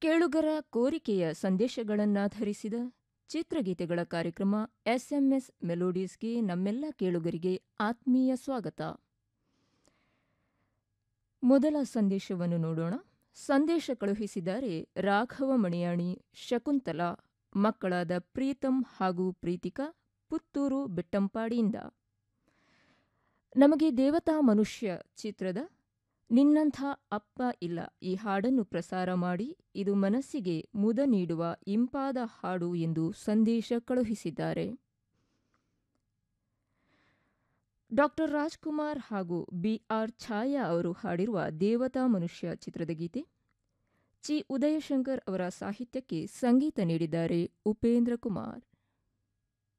ಕೇಳುಗರ ಕೋರಿಕೆಯ ಸಂದೇಶಗಳನ್ನಾಧರಿಸಿದ ಚಿತ್ರಗೀತೆಗಳ ಕಾರ್ಯಕ್ರಮ ಎಸ್ಎಂಎಸ್ ಮೆಲೋಡೀಸ್ಗೆ ನಮ್ಮೆಲ್ಲ ಕೇಳುಗರಿಗೆ ಆತ್ಮೀಯ ಸ್ವಾಗತ ಮೊದಲ ಸಂದೇಶವನ್ನು ನೋಡೋಣ ಸಂದೇಶ ಕಳುಹಿಸಿದ್ದಾರೆ ರಾಘವ ಮಣಿಯಾಣಿ ಶಕುಂತಲಾ ಮಕ್ಕಳಾದ ಪ್ರೀತಂ ಹಾಗೂ ಪ್ರೀತಿಕಾ ಪುತ್ತೂರು ಬೆಟ್ಟಂಪಾಡಿಯಿಂದ ನಮಗೆ ದೇವತಾ ಮನುಷ್ಯ ಚಿತ್ರದ ನಿನ್ನಂಥ ಅಪ್ಪ ಇಲ್ಲ ಈ ಹಾಡನ್ನು ಪ್ರಸಾರ ಮಾಡಿ ಇದು ಮನಸ್ಸಿಗೆ ಮುದ ನೀಡುವ ಇಂಪಾದ ಹಾಡು ಎಂದು ಸಂದೇಶ ಕಳುಹಿಸಿದ್ದಾರೆ ಡಾಕ್ಟರ್ ರಾಜ್ಕುಮಾರ್ ಹಾಗೂ ಬಿಆರ್ ಛಾಯಾ ಅವರು ಹಾಡಿರುವ ದೇವತಾ ಮನುಷ್ಯ ಚಿತ್ರದ ಗೀತೆ ಚಿ ಉದಯಶಂಕರ್ ಅವರ ಸಾಹಿತ್ಯಕ್ಕೆ ಸಂಗೀತ ನೀಡಿದ್ದಾರೆ ಉಪೇಂದ್ರ ಕುಮಾರ್